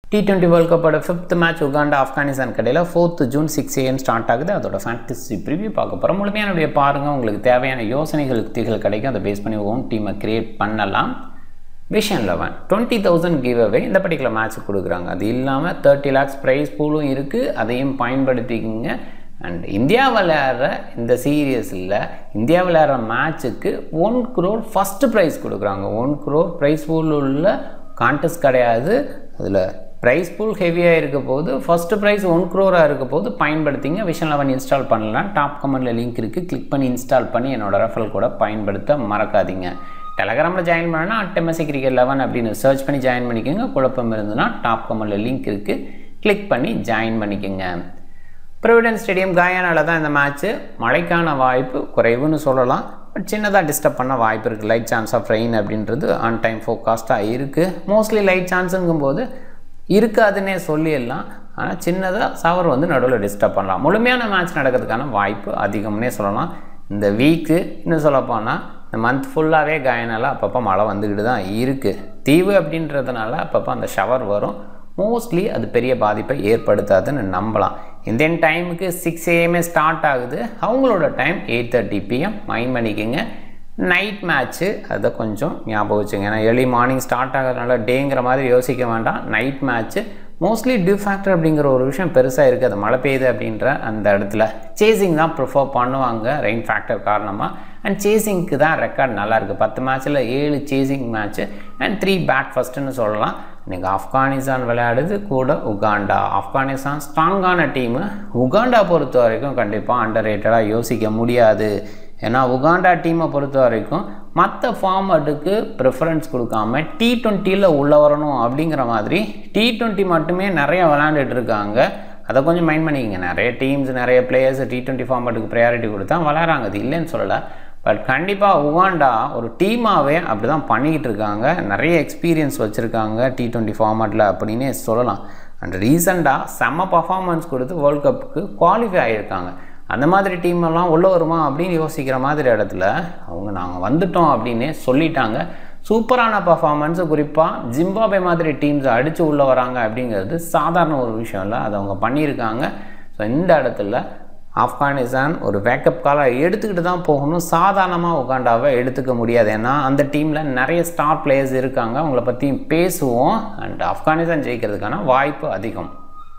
D twenty world கப்போட fifth match Uganda Afghanistan கடையில் fourth June six AM start ஆகுது அதோட ஃபேண்டசி ப்ரிவியூ பார்க்க போகிறோம் முழுமையான வீடியோ பாருங்கள் உங்களுக்கு தேவையான யோசனைகள் யுக்திகள் கிடைக்கும் அதை பேஸ் பண்ணி ஓன் டீமை கிரியேட் பண்ணலாம் vision eleven twenty thousand giveaway இந்த பர்டிகுலர் மேட்ச் கொடுக்குறாங்க அது இல்லாமல் தேர்ட்டி லேக்ஸ் ப்ரைஸ் பூலும் இருக்குது அதையும் பயன்படுத்திக்கிங்க அண்ட் இந்தியா விளையாடுற இந்த சீரியஸில் இந்தியா விளையாடுற மேட்ச்சுக்கு ஒன் குரோர் ஃபஸ்ட்டு ப்ரைஸ் கொடுக்குறாங்க ஒன் குரோர் ப்ரைஸ் பூல் உள்ள கான்டெஸ்ட் கிடையாது அதில் ப்ரைஸ் பூல் ஹெவியாக இருக்க போது ஃபஸ்ட்டு ப்ரைஸ் ஒன் க்ரோராக இருக்க போது பயன்படுத்திங்க விஷன் லெவன் இன்ஸ்டால் பண்ணலாம் டாப் கமெண்டில் லிங்க் இருக்குது கிளிக் பண்ணி இன்ஸ்டால் பண்ணி என்னோடய ரெஃபரல் கூட பயன்படுத்த மறக்காதீங்க டெலகிராமில் ஜாயின் பண்ணனா அட்டெமசி கிரிக்கெட் லெவன் அப்படின்னு சர்ச் பண்ணி ஜாயின் பண்ணிக்கோங்க குழப்பம் இருந்ததுன்னா டாப் கமெண்டில் லிங்க் இருக்குது கிளிக் பண்ணி ஜாயின் பண்ணிக்கோங்க ப்ரொவிடன்ஸ் ஸ்டேடியம் காயானால தான் இந்த மேட்ச்சு மழைக்கான வாய்ப்பு குறைவுன்னு சொல்லலாம் பட் சின்னதாக டிஸ்டர்ப் பண்ண வாய்ப்பு இருக்குது லைட் சான்ஸ் ஆஃப் ரெயின் அப்படின்றது ஆன் டைம் ஃபோக்காஸ்ட்டாக இருக்குது மோஸ்ட்லி லைட் சான்ஸுங்கும்போது இருக்காதுன்னே சொல்லிடலாம் ஆனால் சின்னதாக சவர் வந்து நடுவில் டிஸ்டர்ப் பண்ணலாம் முழுமையான மேட்ச் நடக்கிறதுக்கான வாய்ப்பு அதிகம்னே சொல்லலாம் இந்த வீக்கு இன்னும் சொல்லப்போனால் இந்த மந்த் ஃபுல்லாகவே காயனால அப்பப்போ மழை வந்துக்கிட்டு தான் இருக்குது தீவு அப்படின்றதுனால அப்பப்போ அந்த ஷவர் வரும் மோஸ்ட்லி அது பெரிய பாதிப்பை ஏற்படுத்தாதுன்னு நம்பலாம் இந்தியன் டைமுக்கு சிக்ஸ் ஏஎம்ஏ ஸ்டார்ட் ஆகுது அவங்களோட time eight thirty PM mind பண்ணிக்கோங்க நைட் மேட்ச்சு அதை கொஞ்சம் ஞாபகம் வச்சுங்க ஏன்னா ஏர்லி மார்னிங் ஸ்டார்ட் ஆகிறதுனால டேங்கிற மாதிரி யோசிக்க வேண்டாம் night match mostly dew factor அப்படிங்கிற ஒரு விஷயம் பெருசாக இருக்குது அது மழை பெய்யுது அப்படின்ற அந்த இடத்துல சேசிங் தான் ப்ரிஃபர் பண்ணுவாங்க ரெயின் ஃபேக்டர் காரணமாக அண்ட் சேசிங்க்கு தான் ரெக்கார்ட் நல்லா இருக்குது பத்து மேட்ச்சில் ஏழு chasing match and three bat ஃபஸ்ட்டுன்னு சொல்லலாம் இன்றைக்கி ஆப்கானிஸ்தான் விளையாடுது கூட உகாண்டா ஆப்கானிஸ்தான் ஸ்ட்ராங்கான டீமு உகாண்டா பொறுத்த வரைக்கும் கண்டிப்பாக அண்டர் ரேட்டடாக யோசிக்க முடியாது ஏன்னா உகாண்டா டீமை பொறுத்த வரைக்கும் மற்ற ஃபார்மட்டுக்கு ப்ரிஃபரன்ஸ் கொடுக்காம டி ட்வெண்ட்டியில் உள்ளே வரணும் அப்படிங்கிற மாதிரி டி ட்வெண்ட்டி மட்டுமே நிறைய விளாண்டுட்டு இருக்காங்க அதை கொஞ்சம் மைண்ட் பண்ணிக்கங்க நிறைய டீம்ஸ் நிறைய பிளேயர்ஸ் டி ட்வெண்ட்டி ஃபார்மட்டுக்கு ப்ரையாரிட்டி கொடுத்தா வளராங்க அது இல்லைன்னு சொல்லலை பட் கண்டிப்பாக உகாண்டா ஒரு டீமாகவே அப்படி தான் பண்ணிக்கிட்டு இருக்காங்க நிறைய எக்ஸ்பீரியன்ஸ் வச்சுருக்காங்க டி ட்வெண்ட்டி ஃபார்மேட்டில் அப்படின்னே சொல்லலாம் அண்ட் ரீசெண்டாக செம்ம பர்ஃபார்மன்ஸ் கொடுத்து வேர்ல்ட் கப்புக்கு குவாலிஃபை ஆகியிருக்காங்க அந்த மாதிரி டீம் எல்லாம் உள்ளே வருமா அப்படின்னு யோசிக்கிற மாதிரி இடத்துல அவங்க நாங்கள் வந்துட்டோம் அப்படின்னே சொல்லிட்டாங்க சூப்பரான பர்ஃபார்மன்ஸு குறிப்பாக ஜிம்பாபே மாதிரி டீம்ஸை அடித்து உள்ளே வராங்க அப்படிங்கிறது சாதாரண ஒரு விஷயம் இல்லை அதை அவங்க பண்ணியிருக்காங்க ஸோ இந்த இடத்துல ஆப்கானிஸ்தான் ஒரு வேக்கப் காலாக எடுத்துக்கிட்டு தான் போகணும் சாதாரணமாக உகாண்டாவை எடுத்துக்க முடியாது ஏன்னா அந்த டீமில் நிறைய ஸ்டார் பிளேயர்ஸ் இருக்காங்க அவங்கள பற்றி பேசுவோம் அண்ட் ஆப்கானிஸ்தான் ஜெயிக்கிறதுக்கான வாய்ப்பு அதிகம்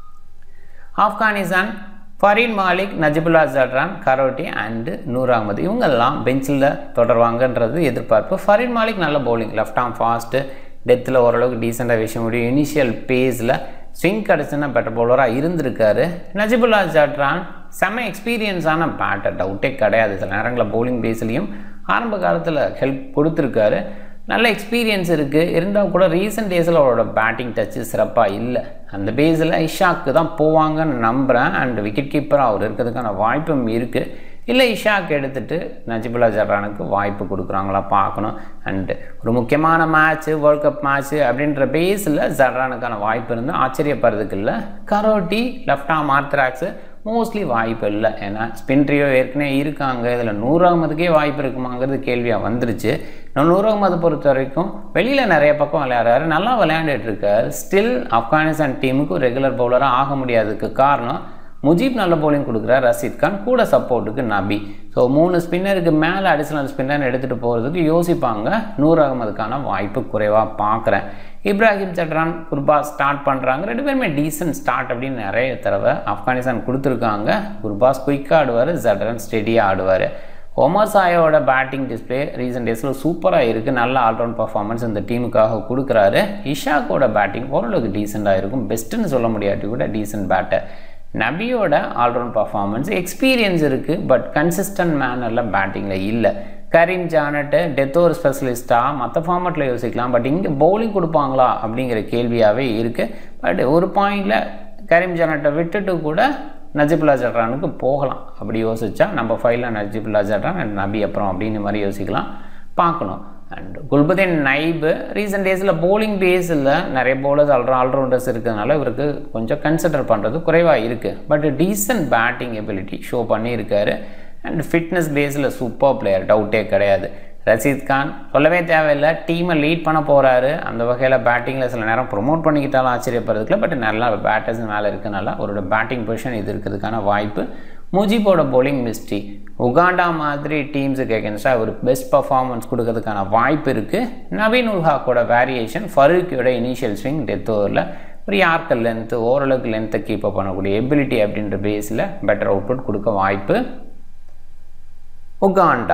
ஆப்கானிஸ்தான் ஃபரீன் மாலிக் நஜிபுல்லா ஜட்ரான் கரோட்டி அண்டு நூர் அகமது இவங்கெல்லாம் பெஞ்சில் தொடருவாங்கன்றது எதிர்பார்ப்பு ஃபரீன் மாலிக் நல்ல பவுலிங் லெஃப்ட் ஆம் ஃபாஸ்ட்டு டெத்தில் ஓரளவுக்கு டீசெண்டாக விஷய முடியும் இனிஷியல் பேஸில் ஸ்விங் கிடச்சுன்னா பெட்டர் பவுலராக இருந்திருக்காரு நஜிபுல்லா ஜட்ரான் செம்ம எக்ஸ்பீரியன்ஸான பேட்டர் டவுட்டே கிடையாது சில நேரங்களில் பவுலிங் பேஸ்லேயும் ஆரம்ப காலத்தில் ஹெல்ப் கொடுத்துருக்காரு நல்ல எக்ஸ்பீரியன்ஸ் இருக்குது இருந்தால் கூட ரீசெண்ட் டேஸில் அவரோட பேட்டிங் டச்சு சிறப்பாக இல்லை அந்த பேஸில் இஷாக்கு தான் போவாங்கன்னு நம்புகிறேன் அண்ட் விக்கெட் கீப்பராக அவர் இருக்கிறதுக்கான வாய்ப்பும் இருக்குது இல்லை இஷாக் எடுத்துகிட்டு நஜிபுல்லா ஜர்ரானுக்கு வாய்ப்பு கொடுக்குறாங்களா பார்க்கணும் அண்டு ஒரு முக்கியமான மேட்ச்சு வேர்ல்ட் கப் மேட்ச்சு அப்படின்ற பேஸில் ஜர்ரானுக்கான வாய்ப்பு இருந்தால் ஆச்சரியப்படுறதுக்கு இல்லை கரோட்டி லெஃப்ட் ஆம் ஆர்த்ராக்ஸு மோஸ்ட்லி வாய்ப்பு இல்லை ஏன்னா ஸ்பின் ட்ரியோ ஏற்கனவே இருக்காங்க இதில் நூறு அகமதுக்கே வாய்ப்பு இருக்குமாங்கிறது கேள்வியாக வந்துருச்சு நான் நூறு அகமது பொறுத்த வரைக்கும் வெளியில் நிறைய பக்கம் விளையாடுறாரு நல்லா விளையாண்டுட்டு இருக்கார் ஸ்டில் ஆப்கானிஸ்தான் டீமுக்கு ரெகுலர் பவுலராக ஆக முடியாததுக்கு காரணம் முஜீப் நல்ல பவுலிங் கொடுக்குறார் ரஷீத் கான் கூட சப்போர்ட்டுக்கு நபி ஸோ மூணு ஸ்பின்னருக்கு மேலே அடிஷ்னல் ஸ்பின்னர் எடுத்துகிட்டு போகிறதுக்கு யோசிப்பாங்க நூறு அகமதுக்கான வாய்ப்பு குறைவாக பார்க்குறேன் இப்ராஹிம் சட்ரான் குர்பா ஸ்டார்ட் பண்ணுறாங்க ரெண்டு பேருமே டீசன்ட் ஸ்டார்ட் அப்படின்னு நிறைய தடவை ஆப்கானிஸ்தான் கொடுத்துருக்காங்க குர்பாஸ் குயிக்காக ஆடுவார் ஜட்ரான் ஸ்டெடியாக ஆடுவார் ஒமர் சாயோட பேட்டிங் டிஸ்பிளே ரீசெண்ட் டேஸில் சூப்பராக இருக்குது நல்ல ஆல்ரவுண்ட் பர்ஃபார்மன்ஸ் இந்த டீமுக்காக கொடுக்குறாரு இஷாக்கோட பேட்டிங் ஓரளவுக்கு டீசெண்டாக இருக்கும் பெஸ்ட்டுன்னு சொல்ல முடியாட்டி கூட டீசென்ட் பேட்டர் நபியோட ஆல்ரவுண்ட் பர்ஃபார்மன்ஸ் எக்ஸ்பீரியன்ஸ் இருக்குது பட் கன்சிஸ்டன்ட் மேனரில் பேட்டிங்கில் இல்லை கரீம் ஜானட்டு டெத் ஓவர் ஸ்பெஷலிஸ்ட்டாக மற்ற ஃபார்மேட்டில் யோசிக்கலாம் பட் இங்கே பவுலிங் கொடுப்பாங்களா அப்படிங்கிற கேள்வியாகவே இருக்குது பட் ஒரு பாயிண்டில் கரீம் ஜானட்டை விட்டுட்டு கூட நஜிபுல்லா ஜட்ரானுக்கு போகலாம் அப்படி யோசிச்சா நம்ம ஃபைலில் நஜிபுல்லா ஜட்ரான் அண்ட் நபி அப்புறம் அப்படின்னு மாதிரி யோசிக்கலாம் பார்க்கணும் அண்ட் குல்பதீன் நைபு ரீசெண்ட் டேஸில் போலிங் பேஸில் நிறைய பவுலர்ஸ் ஆல்ரோ ஆல்ரவுண்டர்ஸ் இருக்கிறதுனால இவருக்கு கொஞ்சம் கன்சிடர் பண்ணுறது குறைவாக இருக்குது but decent batting ability show பண்ணியிருக்காரு அண்ட் ஃபிட்னஸ் பேஸில் சூப்பர் பிளேயர் டவுட்டே கிடையாது ரஷீத் கான் சொல்லவே தேவையில்லை டீமை லீட் பண்ண போகிறாரு அந்த வகையில் பேட்டிங்கில் சில நேரம் ப்ரொமோட் பண்ணிக்கிட்டாலும் ஆச்சரியப்படுறதுக்குல பட் நல்லா பேட்டர்ஸ் மேலே இருக்கனால அவரோட பேட்டிங் பொசிஷன் இது இருக்கிறதுக்கான வாய்ப்பு முஜிபோட bowling மிஸ்ட்ரி உகாண்டா மாதிரி டீம்ஸுக்கு எகென்ஸ்டாக ஒரு பெஸ்ட் பர்ஃபார்மன்ஸ் கொடுக்கறதுக்கான வாய்ப்பு இருக்குது நவீன் உல்ஹாக்கோட வேரியேஷன் ஃபரூக்கியோட இனிஷியல் ஸ்விங் டெத் ஓவரில் ஒரு யார்க்கர் லென்த்து ஓரளவுக்கு லென்த்தை கீப் அப் பண்ணக்கூடிய எபிலிட்டி அப்படின்ற பேஸில் பெட்டர் அவுட்புட் கொடுக்க வாய்ப்பு உகாண்டா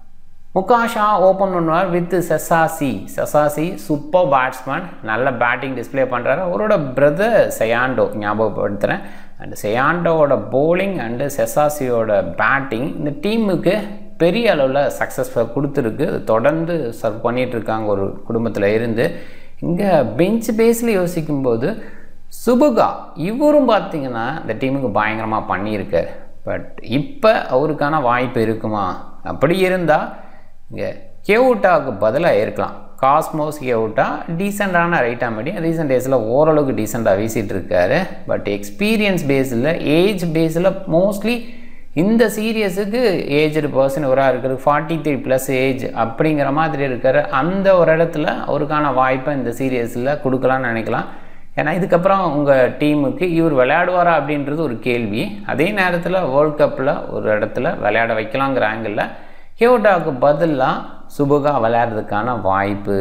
முகாஷா ஓப்பன் பண்ணுவார் with Ssesazi Ssesazi super batsman நல்ல பேட்டிங் டிஸ்ப்ளே பண்ணுறாரு அவரோட பிரதர் செயாண்டோ ஞாபகப்படுத்துகிறேன் அண்ட் செயாண்டோவோட bowling அண்டு செசாசியோட பேட்டிங் இந்த டீமுக்கு பெரிய அளவில் சக்ஸஸ் கொடுத்துருக்கு தொடர்ந்து சர்வ் பண்ணிட்டு இருக்காங்க ஒரு குடும்பத்தில் இருந்து இங்கே பெஞ்ச் பேஸில் யோசிக்கும்போது சுபுகா இவரும் பார்த்தீங்கன்னா இந்த டீமுக்கு பயங்கரமாக பண்ணியிருக்கார் பட் இப்போ அவருக்கான வாய்ப்பு இருக்குமா அப்படி இருந்தால் இங்கே கேவுட்டாவுக்கு பதிலாக இருக்கலாம் காஸ்மோஸ் கேவுட்டா டீசெண்டான ரைட் மீடியம் ரீசெண்ட் டேஸில் ஓரளவுக்கு டீசெண்டாக வீசிட்டு இருக்காரு பட் எக்ஸ்பீரியன்ஸ் பேஸில் ஏஜ் பேஸில் மோஸ்ட்லி இந்த சீரியஸுக்கு ஏஜ்டு பர்சன் இவராக இருக்கிறது ஃபார்ட்டி த்ரீ ப்ளஸ் ஏஜ் அப்படிங்கிற மாதிரி இருக்கார் அந்த ஒரு இடத்துல அவருக்கான வாய்ப்பை இந்த சீரியஸில் கொடுக்கலாம்னு நினைக்கலாம் ஏன்னா இதுக்கப்புறம் உங்கள் டீமுக்கு இவர் விளையாடுவாரா அப்படின்றது ஒரு கேள்வி அதே நேரத்தில் வேர்ல்ட் கப்பில் ஒரு இடத்துல விளையாட வைக்கலாங்கிற ஆங்கிளில் ஹியோட்டாவுக்கு பதிலாக சுபுகா விளையாடுறதுக்கான வாய்ப்பு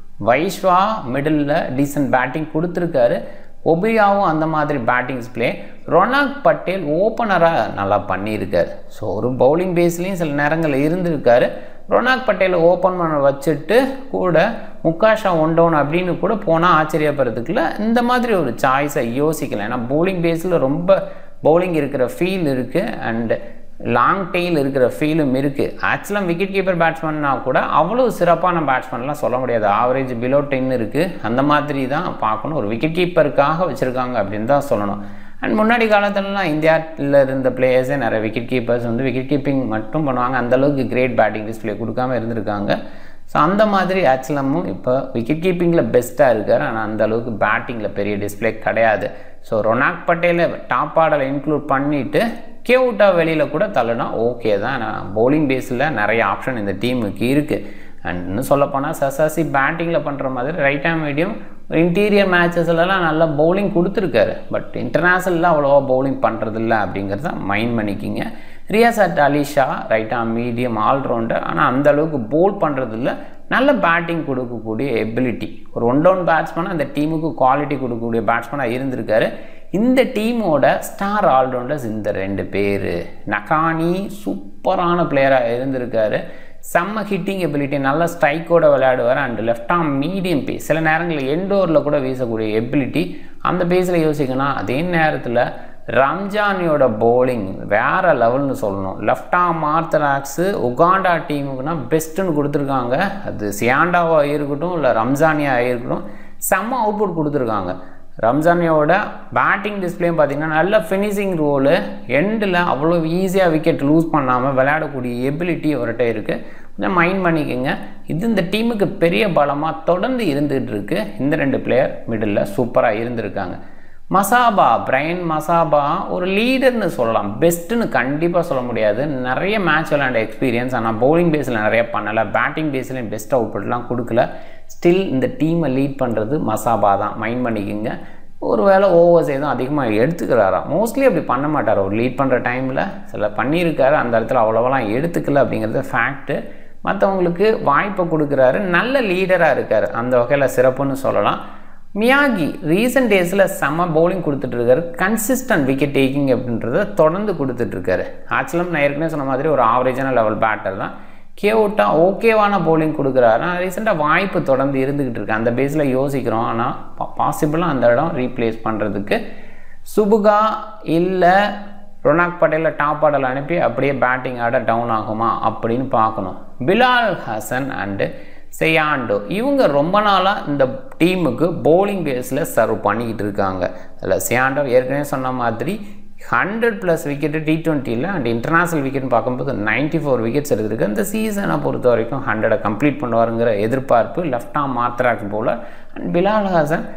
வைஷ்வா மிடில் டீசன்ட் பேட்டிங் கொடுத்துருக்காரு ஒபியாவும் அந்த மாதிரி பேட்டிங்ஸ் பிளே ரொனாக் பட்டேல் ஓப்பனராக நல்லா பண்ணியிருக்காரு ஸோ ஒரு பவுலிங் பேஸ்லேயும் சில நேரங்களில் இருந்திருக்காரு ரொனாக் பட்டேலை ஓப்பன் பண்ண வச்சுட்டு கூட முக்காஷா ஒன் டவுன் அப்படின்னு கூட போனால் ஆச்சரியப்படுறதுக்குல இந்த மாதிரி ஒரு சாய்ஸை யோசிக்கல ஏன்னா பவுலிங் பேஸில் ரொம்ப பவுலிங் இருக்கிற ஃபீல் இருக்குது அண்ட் லாங் டெயில் இருக்கிற ஃபீலும் இருக்குது ஆக்சுவலாக விக்கெட் கீப்பர் பேட்ஸ்மேன்னா கூட அவ்வளோ சிறப்பான பேட்ஸ்மேன்லாம் சொல்ல முடியாது ஆவரேஜ் பிலோ டென் இருக்குது அந்த மாதிரி தான் பார்க்கணும் ஒரு விக்கெட் கீப்பருக்காக வச்சுருக்காங்க அப்படின்னு தான் சொல்லணும் அண்ட் முன்னாடி காலத்துலலாம் இந்தியாவில் இருந்த பிளேயர்ஸே நிறைய விக்கெட் கீப்பர்ஸ் வந்து விக்கெட் கீப்பிங் மட்டும் பண்ணுவாங்க அந்தளவுக்கு கிரேட் பேட்டிங் டிஸ்பிளே கொடுக்காம இருந்திருக்காங்க ஸோ அந்த மாதிரி ஆக்சுவலமும் இப்போ விக்கெட் கீப்பிங்கில் பெஸ்ட்டாக இருக்கார் ஆனால் அந்த அளவுக்கு பேட்டிங்கில் பெரிய டிஸ்பிளே கிடையாது ஸோ ரொனாக் பட்டேலை டாப் ஆர்டரில் இன்க்ளூட் பண்ணிவிட்டு கேவுட்டா வெளியில் கூட தள்ளுனா ஓகே தான் நான் பவுலிங் பேஸில் நிறைய ஆப்ஷன் இந்த டீமுக்கு இருக்குது அண்ட் இன்னும் சொல்லப்போனால் சசாசி பேட்டிங்கில் பண்ணுற மாதிரி ரைட் ஹேண்ட் மீடியம் இன்டீரியர் மேட்சஸ்லலாம் நல்லா பவுலிங் கொடுத்துருக்காரு பட் இன்டர்நேஷ்னலில் அவ்வளோவா பவுலிங் பண்ணுறதில்ல அப்படிங்கிறத மைண்ட் பண்ணிக்கிங்க Riazat Ali Shah right arm medium allrounder ஆனால் அந்த அளவுக்கு போல் பண்ணுறதில்ல நல்ல பேட்டிங் கொடுக்கக்கூடிய எபிலிட்டி ஒரு ஒன் டவுன் பேட்ஸ்மேனாக அந்த டீமுக்கு குவாலிட்டி கொடுக்கக்கூடிய பேட்ஸ்மேனாக இருந்திருக்காரு இந்த டீமோட ஸ்டார் ஆல்ரவுண்டர்ஸ் இந்த ரெண்டு பேர் நகானி சூப்பரான பிளேயராக இருந்திருக்காரு செம்ம ஹிட்டிங் எபிலிட்டி நல்ல ஸ்ட்ரைக்கோட விளையாடுவார் and left arm medium pace சில நேரங்களில் எண்டோரில் கூட வீசக்கூடிய எபிலிட்டி அந்த பேஸில் யோசிக்கணும் அதே நேரத்தில் ரம்ஜானியோட bowling வேற லெவல்னு சொல்லணும் லெஃப்ட் ஆம் ஆர்த்தடாக்ஸு உகாண்டா டீமுக்குனா பெஸ்ட்டுன்னு கொடுத்துருக்காங்க அது சியாண்டாவாக இருக்கட்டும் இல்லை ரம்ஜானியாக இருக்கட்டும் செம்ம அவுட்புட் கொடுத்துருக்காங்க ரம்ஜானியோட பேட்டிங் டிஸ்பிளேயும் பார்த்தீங்கன்னா நல்ல ஃபினிஷிங் ரோலு எண்டில் அவ்வளோ ஈஸியாக விக்கெட் லூஸ் பண்ணாமல் விளையாடக்கூடிய எபிலிட்டி அவர்கிட்ட இருக்குது கொஞ்சம் மைண்ட் பண்ணிக்கோங்க இது இந்த டீமுக்கு பெரிய பலமாக தொடர்ந்து இருந்துகிட்டு இருக்கு இந்த ரெண்டு பிளேயர் மிடில் சூப்பராக இருந்திருக்காங்க மசாபா பிரைன் மசாபா ஒரு லீடர்னு சொல்லலாம் பெஸ்ட்டுன்னு கண்டிப்பாக சொல்ல முடியாது நிறைய மேட்ச் விளையாண்ட எக்ஸ்பீரியன்ஸ் ஆனால் பவுலிங் பேஸில் நிறைய பண்ணலை பேட்டிங் பேஸ்லையும் பெஸ்ட் அவுட்புட்லாம் கொடுக்கல ஸ்டில் இந்த டீமை லீட் பண்ணுறது மசாபா தான் மைண்ட் பண்ணிக்கோங்க ஒருவேளை ஓவர்ஸ் எதுவும் அதிகமாக எடுத்துக்கிறாரா மோஸ்ட்லி அப்படி பண்ண மாட்டார் ஒரு லீட் பண்ணுற டைமில் சில பண்ணியிருக்காரு அந்த இடத்துல அவ்வளோவெல்லாம் எடுத்துக்கல அப்படிங்கிறது ஃபேக்ட்டு மற்றவங்களுக்கு வாய்ப்பை கொடுக்குறாரு நல்ல லீடராக இருக்கார் அந்த வகையில் சிறப்புன்னு சொல்லலாம் மியாகி ரீசெண்ட் டேஸில் செம்ம பவுலிங் கொடுத்துட்ருக்காரு கன்சிஸ்டன்ட் விக்கெட் டேக்கிங் அப்படின்றத தொடர்ந்து கொடுத்துட்ருக்காரு ஆக்சுவலாக நான் ஏற்கனவே சொன்ன மாதிரி ஒரு ஆவரேஜான லெவல் பேட்டர் தான் கேவுட்டா ஓகேவான பவுலிங் கொடுக்குறாரு ஆனால் ரீசெண்டாக வாய்ப்பு தொடர்ந்து இருந்துக்கிட்டு இருக்கு அந்த பேஸில் யோசிக்கிறோம் ஆனால் பாசிபிளாக அந்த இடம் ரீப்ளேஸ் பண்ணுறதுக்கு சுபுகா இல்லை ரொனாக் பட்டேலை டாப் ஆர்டரில் அனுப்பி அப்படியே பேட்டிங் ஆட டவுன் ஆகுமா அப்படின்னு பார்க்கணும் பிலால் ஹசன் அண்டு செய்யாண்டோ இவங்க ரொம்ப நாளாக இந்த டீமுக்கு பவுலிங் பேஸில் சர்வ் பண்ணிக்கிட்டு இருக்காங்க அதில் சியாண்டோ ஏற்கனவே சொன்ன மாதிரி ஹண்ட்ரட் ப்ளஸ் விக்கெட்டு டி டுவெண்ட்டியில் அண்ட் இன்டர்நேஷ்னல் விக்கெட்னு பார்க்கும்போது நைன்ட்டி ஃபோர் விக்கெட்ஸ் எடுத்திருக்கு இந்த சீசனை பொறுத்த வரைக்கும் ஹண்ட்ரடை கம்ப்ளீட் பண்ணுவாருங்கிற எதிர்பார்ப்பு லெஃப்ட் ஆம் மாத்ராக் போல் and Bilal Hassan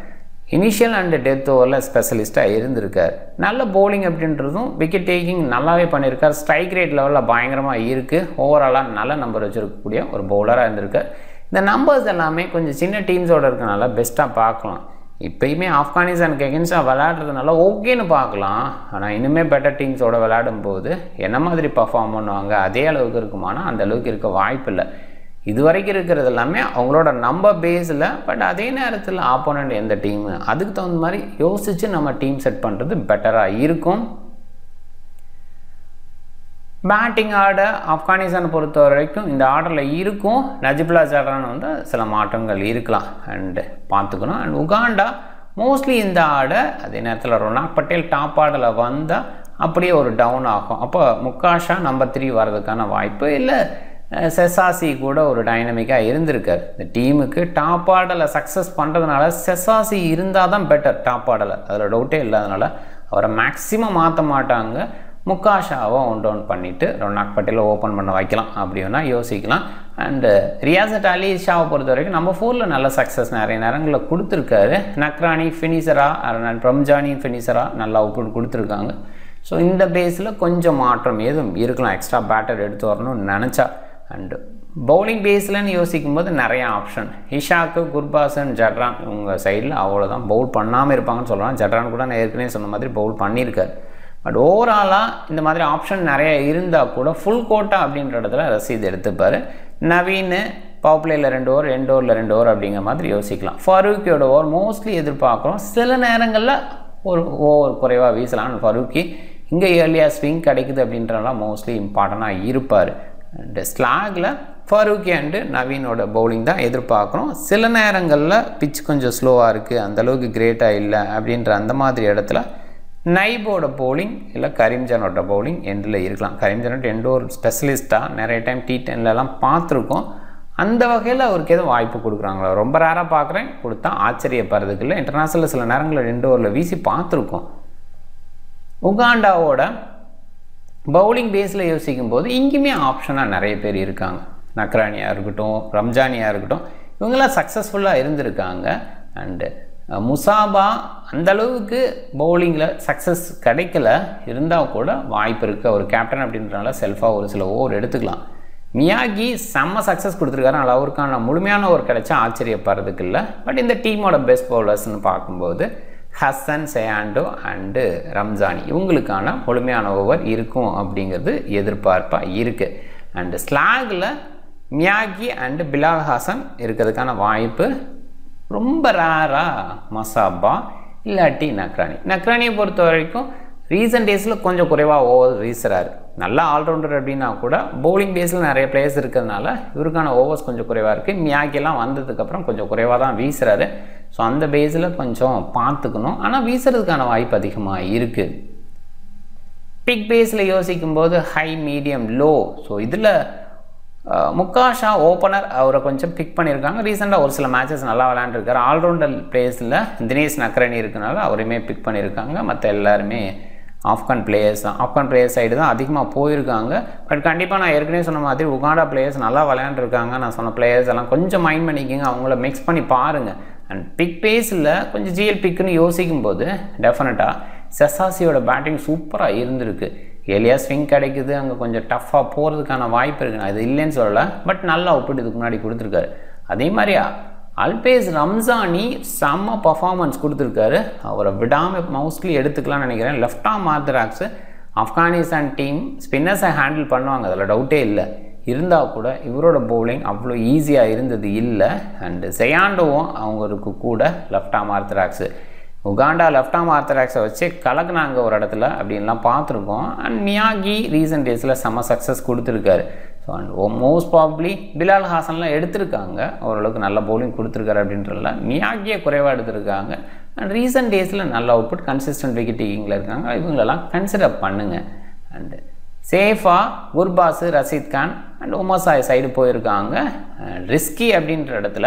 initial and death ஓவரில் ஸ்பெஷலிஸ்ட்டாக இருந்திருக்கார் நல்ல bowling அப்படின்றதும் விக்கெட் டேக்கிங் நல்லாவே பண்ணியிருக்கார் ஸ்ட்ரைக் ரேட் லெவலில் பயங்கரமாக இருக்குது ஓவராலாக நல்ல நம்பர் வச்சுருக்கக்கூடிய ஒரு பவுலராக இருந்திருக்கார் இந்த நம்பர்ஸ் எல்லாமே கொஞ்சம் சின்ன டீம்ஸோட இருக்கனால பெஸ்ட்டாக பார்க்கலாம் இப்பயுமே ஆப்கானிஸ்தானுக்கு எகென்ஸ்டாக விளையாடுறதுனால ஓகேன்னு பார்க்கலாம் ஆனால் இன்னுமே பெட்டர் டீம்ஸோட விளையாடும் போது என்ன மாதிரி பர்ஃபார்ம் பண்ணுவாங்க அதே அளவுக்கு இருக்குமானா அந்த அளவுக்கு இருக்க வாய்ப்பு இல்லை இது வரைக்கும் இருக்கிறது எல்லாமே அவங்களோட நம்பர் பேஸில் பட் அதே நேரத்தில் ஆப்போனண்ட் எந்த டீமு அதுக்கு தகுந்த மாதிரி யோசித்து நம்ம டீம் செட் பண்ணுறது பெட்டராக இருக்கும் பேட்டிங் ஆர்டர் ஆப்கானிஸ்தானை பொறுத்த வரைக்கும் இந்த ஆர்டரில் இருக்கும் நஜிபுல்லா ஜஹரான் வந்து சில மாற்றங்கள் இருக்கலாம் அண்டு பார்த்துக்கணும் அண்ட் உகாண்டா மோஸ்ட்லி இந்த ஆடை அதே நேரத்தில் ரொனாக் பட்டேல் டாப் ஆர்டரில் வந்தால் அப்படியே ஒரு டவுன் ஆகும் அப்போ முக்காஷா நம்பர் த்ரீ வர்றதுக்கான வாய்ப்பு இல்லை செசாசி கூட ஒரு டைனமிக்காக இருந்திருக்கார் இந்த டீமுக்கு டாப் ஆர்டரில் சக்ஸஸ் பண்ணுறதுனால செசாசி இருந்தால் தான் பெட்டர் டாப் ஆர்டரில் அதில் டவுட்டே இல்லாதனால அவரை மேக்ஸிமம் மாற்ற மாட்டாங்க முக்காஷாவை ஒன் டவுன் பண்ணிவிட்டு ரொனாக் பட்டேலை ஓப்பன் பண்ண வைக்கலாம் அப்படி வேணால் யோசிக்கலாம் அண்டு ரியாசட் அலி ஷாவை பொறுத்த வரைக்கும் நம்ம ஃபோரில் நல்ல சக்ஸஸ் நிறைய நேரங்களில் கொடுத்துருக்காரு நக்ரானி ஃபினிஷரா ரம்ஜானி ஃபினிஷரா நல்லா அவுட்புட் கொடுத்துருக்காங்க ஸோ இந்த பேஸில் கொஞ்சம் மாற்றம் எதுவும் இருக்கலாம் எக்ஸ்ட்ரா பேட்டர் எடுத்து வரணும்னு நினச்சா அண்டு பவுலிங் பேஸ்லன்னு யோசிக்கும் போது நிறைய ஆப்ஷன் இஷாக்கு குர்பாசன் ஜட்ரான் இவங்க சைடில் அவ்வளோதான் பவுல் பண்ணாமல் இருப்பாங்கன்னு சொல்லலாம் ஜட்ரான் கூட நான் ஏற்கனவே சொன்ன மாதிரி பவுல் பண்ணியிருக்காரு பட் ஓவராலாக இந்த மாதிரி ஆப்ஷன் நிறைய இருந்தால் கூட ஃபுல் கோட்டா அப்படின்ற இடத்துல ரசீது எடுத்துப்பார் நவீன் பவர் பிளேயில் ரெண்டு ஓவர் ரெண்டு ஓவரில் ரெண்டு ஓவர் அப்படிங்கிற மாதிரி யோசிக்கலாம் ஃபரூக்கியோட ஓவர் மோஸ்ட்லி எதிர்பார்க்குறோம் சில நேரங்களில் ஒரு ஓவர் குறைவாக வீசலாம் ஃபரூக்கி இங்கே ஏர்லியாக ஸ்விங் கிடைக்குது அப்படின்றலாம் மோஸ்ட்லி இம்பார்ட்டண்ட்டாக இருப்பார் அண்டு ஸ்லாகில் ஃபரூக்கி அண்டு நவீனோட பவுலிங் தான் எதிர்பார்க்குறோம் சில நேரங்களில் பிச் கொஞ்சம் ஸ்லோவாக இருக்குது அந்தளவுக்கு கிரேட்டாக இல்லை அப்படின்ற அந்த மாதிரி இடத்துல நைபோட பவுலிங் இல்லை கரீம்ஜானோட பவுலிங் எண்டில் இருக்கலாம் கரீம்ஜானோட எண்டு ஒரு ஸ்பெஷலிஸ்ட்டாக நிறைய டைம் டி டென்லலாம் பார்த்துருக்கோம் அந்த வகையில் அவருக்கு எதுவும் வாய்ப்பு கொடுக்குறாங்களோ ரொம்ப ரேராக பார்க்குறேன் கொடுத்தா ஆச்சரியப்படுறதுக்கு இல்லை இன்டர்நேஷ்னலில் சில நேரங்களில் ரெண்டு ஓவரில் வீசி பார்த்துருக்கோம் உகாண்டாவோட பவுலிங் பேஸில் யோசிக்கும் போது இங்கேயுமே ஆப்ஷனாக நிறைய பேர் இருக்காங்க நக்ரானியாக இருக்கட்டும் ரம்ஜானியாக இருக்கட்டும் இவங்கெல்லாம் சக்ஸஸ்ஃபுல்லாக இருந்திருக்காங்க அண்டு முசாபா அந்த அளவுக்கு பவுலிங்கில் சக்ஸஸ் கிடைக்கல இருந்தால் கூட வாய்ப்பு இருக்குது அவர் கேப்டன் அப்படின்றனால செல்ஃபாக ஒரு சில ஓவர் எடுத்துக்கலாம் மியாகி செம்ம சக்ஸஸ் கொடுத்துருக்காரு அதனால் அவருக்கான முழுமையான ஓவர் கிடைச்சா ஆச்சரியப்படுறதுக்கு இல்லை பட் இந்த டீமோட பெஸ்ட் பவுலர்ஸ்னு பார்க்கும்போது ஹசன் செயாண்டோ அண்டு ரம்ஜானி இவங்களுக்கான முழுமையான ஓவர் இருக்கும் அப்படிங்கிறது எதிர்பார்ப்பாக இருக்குது அண்டு ஸ்லாகில் மியாகி அண்டு பிலால் ஹாசன் இருக்கிறதுக்கான வாய்ப்பு ரொம்ப ரேராக மசாபா இல்லாட்டி நக்ரானி நக்ரானியை பொறுத்த வரைக்கும் ரீசன்ட் டேஸில் கொஞ்சம் குறைவாக ஓவர் வீசுகிறாரு நல்ல ஆல்ரவுண்டர் அப்படின்னா கூட பவுலிங் பேஸில் நிறைய பிளேயர்ஸ் இருக்கிறதுனால இவருக்கான ஓவர்ஸ் கொஞ்சம் குறைவாக இருக்குது மியாக்கிலாம் வந்ததுக்கப்புறம் கொஞ்சம் குறைவாக தான் வீசுகிறாரு ஸோ அந்த பேஸில் கொஞ்சம் பார்த்துக்கணும் ஆனால் வீசுறதுக்கான வாய்ப்பு அதிகமாக இருக்குது பிக் பேஸில் யோசிக்கும் போது ஹை மீடியம் லோ ஸோ இதில் முக்காஷா ஓப்பனர் அவரை கொஞ்சம் பிக் பண்ணியிருக்காங்க ரீசெண்டாக ஒரு சில மேட்சஸ் நல்லா விளையாண்டுருக்காரு ஆல்ரவுண்டர் பிளேஸில் தினேஷ் நக்கரணி இருக்கனால அவரையுமே பிக் பண்ணியிருக்காங்க மற்ற எல்லாருமே ஆப்கான் பிளேயர்ஸ் தான் ஆப்கான் பிளேயர்ஸ் சைடு தான் அதிகமாக போயிருக்காங்க பட் கண்டிப்பாக நான் ஏற்கனவே சொன்ன மாதிரி உகாண்டா பிளேயர்ஸ் நல்லா விளையாண்டுருக்காங்க நான் சொன்ன பிளேயர்ஸ் எல்லாம் கொஞ்சம் மைண்ட் பண்ணிக்கோங்க அவங்கள மிக்ஸ் பண்ணி பாருங்கள் அண்ட் பிக் பேஸில் கொஞ்சம் ஜிஎல் பிக்குன்னு யோசிக்கும் போது டெஃபினட்டாக செசாசியோட பேட்டிங் சூப்பராக இருந்திருக்கு எலியா ஸ்விங் கிடைக்குது அங்கே கொஞ்சம் டஃப்பாக போகிறதுக்கான வாய்ப்பு இருக்குது நான் இது இல்லைன்னு சொல்லலை பட் நல்லா ஒப்பிட்டு இதுக்கு முன்னாடி கொடுத்துருக்காரு அதே மாதிரி அல்பேஸ் ரம்ஜானி செம்ம பர்ஃபார்மன்ஸ் கொடுத்துருக்காரு அவரை விடாமல் மோஸ்ட்லி எடுத்துக்கலாம்னு நினைக்கிறேன் left arm orthodox Afghanistan team ஸ்பின்னர்ஸை ஹேண்டில் பண்ணுவாங்க அதில் டவுட்டே இல்லை இருந்தால் கூட இவரோட பவுலிங் அவ்வளோ ஈஸியாக இருந்தது இல்லை அண்டு செயாண்டோவும் அவங்களுக்கு கூட left arm orthodox Uganda left arm ஆர்த்தராக்ஸை வச்சு கலக்குனாங்க ஒரு இடத்துல அப்படின்லாம் பார்த்துருக்கோம் அண்ட் மியாகி ரீசன்ட் டேஸில் செம்ம சக்ஸஸ் கொடுத்துருக்காரு so and most probably Bilal ஹாசன்லாம் எடுத்திருக்காங்க ஓரளவுக்கு நல்ல பவுலிங் கொடுத்துருக்காரு அப்படின்றதுல மியாகியை குறைவாக எடுத்திருக்காங்க அண்ட் ரீசன்ட் டேஸில் நல்ல அவுட்புட் கன்சிஸ்டன்ட் விக்கெட் டேக்கிங்கில் இருக்காங்க இவங்களெல்லாம் கன்சிடர் பண்ணுங்கள் அண்டு சேஃபாக குர்பாஸு ரஷீத் கான் அண்ட் உமசாய் சைடு போயிருக்காங்க ரிஸ்கி அப்படின்ற இடத்துல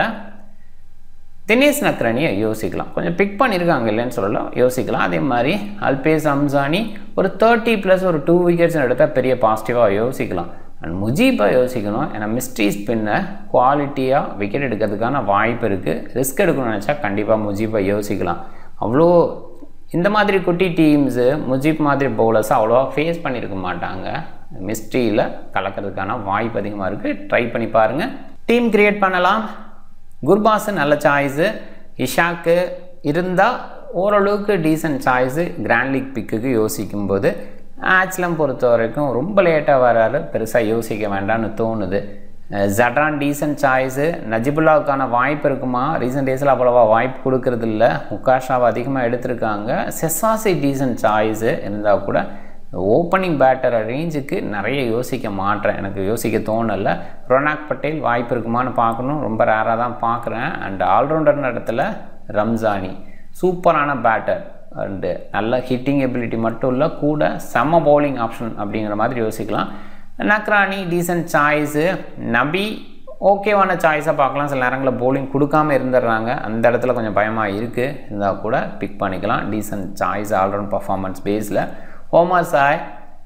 தினேஷ் நக்ரனியை யோசிக்கலாம் கொஞ்சம் பிக் பண்ணியிருக்காங்க இல்லைன்னு சொல்லலாம் யோசிக்கலாம் அதே மாதிரி அல்பேஸ் ரம்சானி ஒரு தேர்ட்டி ப்ளஸ் ஒரு டூ விக்கெட்ஸ் எடுத்தால் பெரிய பாசிட்டிவாக யோசிக்கலாம் அண்ட் முஜீப்பை யோசிக்கணும் ஏன்னா மிஸ்ட்ரி ஸ்பின்னை குவாலிட்டியாக விக்கெட் எடுக்கிறதுக்கான வாய்ப்பு இருக்குது ரிஸ்க் எடுக்கணும்னு நினச்சா கண்டிப்பாக முஜீப்பை யோசிக்கலாம் அவ்வளோ இந்த மாதிரி குட்டி டீம்ஸு முஜீப் மாதிரி பவுலர்ஸ் அவ்வளோவா ஃபேஸ் பண்ணியிருக்க மாட்டாங்க மிஸ்ட்ரியில் கலக்கிறதுக்கான வாய்ப்பு அதிகமாக இருக்குது ட்ரை பண்ணி பாருங்கள் டீம் க்ரியேட் பண்ணலாம் குர்பாஸ் நல்ல சாய்ஸு இஷாக்கு இருந்தால் ஓரளவுக்கு டீசன்ட் சாய்ஸு கிராண்ட் லீக் பிக்குக்கு யோசிக்கும்போது ஆச்லம் பொறுத்த வரைக்கும் ரொம்ப லேட்டாக வராரு பெருசாக யோசிக்க வேண்டாம்னு தோணுது ஜட்ரான் டீசன்ட் சாய்ஸு நஜிபுல்லாவுக்கான வாய்ப்பு இருக்குமா ரீசெண்ட் டேஸில் அவ்வளோவா வாய்ப்பு கொடுக்கறது இல்லை முக்காஷாவை அதிகமாக எடுத்திருக்காங்க செசாசி டீசன்ட் சாய்ஸு இருந்தால் கூட ஓப்பனிங் பேட்டர் ரேஞ்சுக்கு நிறைய யோசிக்க மாட்டேன் எனக்கு யோசிக்க தோணலை ரொனாக் பட்டேல் வாய்ப்பு இருக்குமான்னு பார்க்கணும் ரொம்ப ரேராக தான் பார்க்குறேன் அண்ட் ஆல்ரவுண்டர் இடத்துல ரம்ஜானி சூப்பரான பேட்டர் அண்டு நல்ல ஹிட்டிங் எபிலிட்டி மட்டும் இல்லை கூட செம்ம பவுலிங் ஆப்ஷன் அப்படிங்கிற மாதிரி யோசிக்கலாம் நக்ரானி டீசன்ட் சாய்ஸு நபி ஓகேவான சாய்ஸாக பார்க்கலாம் சில நேரங்களில் bowling கொடுக்காம இருந்துடுறாங்க அந்த இடத்துல கொஞ்சம் பயமாக இருக்குது இருந்தால் கூட பிக் பண்ணிக்கலாம் டீசன்ட் சாய்ஸ் ஆல்ரவுண்ட் பர்ஃபார்மன்ஸ் பேஸில் ஓமர் சாய்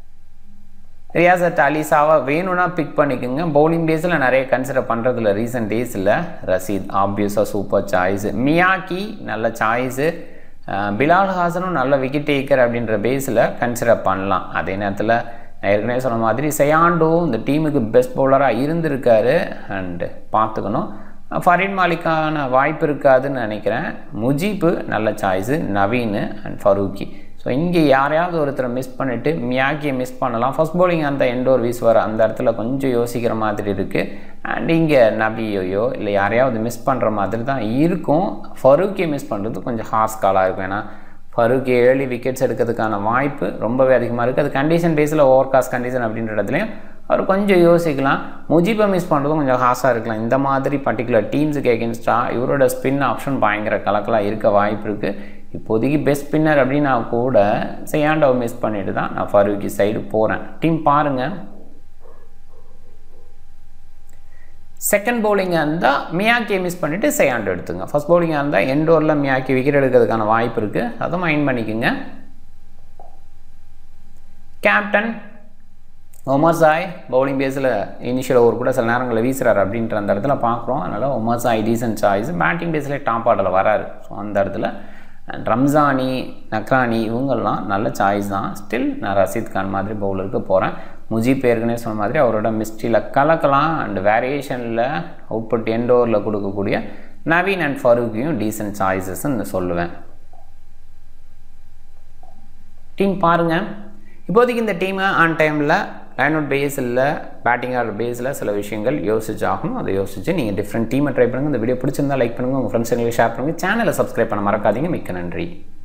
ரியாசத் அலிசாவை வேணும்னா பிக் பண்ணிக்கோங்க பவுலிங் டேஸில் நிறைய கன்சிடர் பண்ணுறதில்ல ரீசெண்ட் டேஸில் ரசீத் ஆப்வியஸாக சூப்பர் சாய்ஸு மியாக்கி நல்ல சாய்ஸு பிலால் ஹாசனும் நல்ல விக்கெட் டேக்கர் அப்படின்ற பேஸில் கன்சிடர் பண்ணலாம் அதே நேரத்தில் நான் ஏற்கனவே சொன்ன மாதிரி செயாண்டோ இந்த டீமுக்கு பெஸ்ட் பவுலராக இருந்திருக்காரு அண்டு பார்த்துக்கணும் ஃபரீன் மாலிக்கான வாய்ப்பு இருக்காதுன்னு நினைக்கிறேன் முஜீப்பு நல்ல choice Naveen and Farooqi so இங்கே யாரையாவது ஒருத்தரை மிஸ் பண்ணிவிட்டு மியாக்கியை மிஸ் பண்ணலாம் ஃபர்ஸ்ட் bowling அந்த எண்டோர் வீசுவார் அந்த இடத்துல கொஞ்சம் யோசிக்கிற மாதிரி இருக்குது அண்ட் இங்கே நபியோயோ இல்லை யாரையாவது மிஸ் பண்ணுற மாதிரி தான் இருக்கும் ஃபரூக்கியை மிஸ் பண்ணுறது கொஞ்சம் ஹார்ஸ் காலாக இருக்கும் ஏன்னா ஃபரூக் ஏர்லி விக்கெட்ஸ் எடுக்கிறதுக்கான வாய்ப்பு ரொம்பவே அதிகமாக இருக்குது அது கண்டிஷன் பேஸில் ஓவர் காஸ்ட் கண்டிஷன் அப்படின்ற இடத்துலையும் அவர் கொஞ்சம் யோசிக்கலாம் முஜிபை மிஸ் பண்ணுறதும் கொஞ்சம் ஹாஸாக இருக்கலாம் இந்த மாதிரி பர்டிகுலர் டீம்ஸுக்கு எகென்ஸ்டாக இவரோட ஸ்பின் ஆப்ஷன் பயங்கர கலக்கலாக இருக்க வாய்ப்பு இருக்குது இப்போதைக்கு பெஸ்ட் ஸ்பின்னர் அப்படின்னா கூட செய்யாண்டவை மிஸ் பண்ணிட்டு தான் நான் ஃபரூக்கி சைடு போகிறேன் டீம் பாருங்கள் செகண்ட் பவுலிங்காக இருந்தால் மியாக்கியை மிஸ் பண்ணிவிட்டு செய்யாண்டோ எடுத்துங்க ஃபர்ஸ்ட் பவுலிங்காக இருந்தால் எண்டோரில் மியாக்கி விக்கெட் எடுக்கிறதுக்கான வாய்ப்பு இருக்குது அதை மைண்ட் பண்ணிக்கோங்க கேப்டன் ஒமர் சாய் பவுலிங் பேஸில் இனிஷியல் ஓவர் கூட சில நேரங்களில் வீசுறாரு அப்படின்ற அந்த இடத்துல பார்க்குறோம் அதனால் Omarzai decent choice batting பேஸில் டாப் ஆர்டரில் வராரு ஸோ அந்த இடத்துல ரம்ஜானி நக்ரானி இவங்கெல்லாம் நல்ல சாய்ஸ் தான் ஸ்டில் நான் ரஷீத் கான் மாதிரி பவுலருக்கு போகிறேன் முஜீப் ஏற்கனவே சொன்ன மாதிரி அவரோட மிஸ்ட்ரியில் கலக்கலாம் அண்ட் வேரியேஷனில் அவுட்புட் எண்டோரில் கொடுக்கக்கூடிய நவீன் அண்ட் ஃபரூக்கையும் டீசன்ட் சாய்ஸஸ்ன்னு சொல்லுவேன் டீம் பாருங்கள் இப்போதைக்கு இந்த டீமை ஆன் டைமில் லைன் அவுட் பேஸில் பேட்டிங் ஆர்டர் பேஸில் சில விஷயங்கள் யோசிச்சாகணும் அதை யோசிச்சு நீங்கள் டிஃப்ரெண்ட் டீமை ட்ரை பண்ணுங்கள் இந்த வீடியோ பிடிச்சிருந்தா லைக் பண்ணுங்கள் உங்கள் ஃப்ரெண்ட்ஸ் ஷேர் பண்ணுங்கள் சேனலை சப்ஸ்கிரைப் பண்ண மறக்காதீங்க மிக்க நன்றி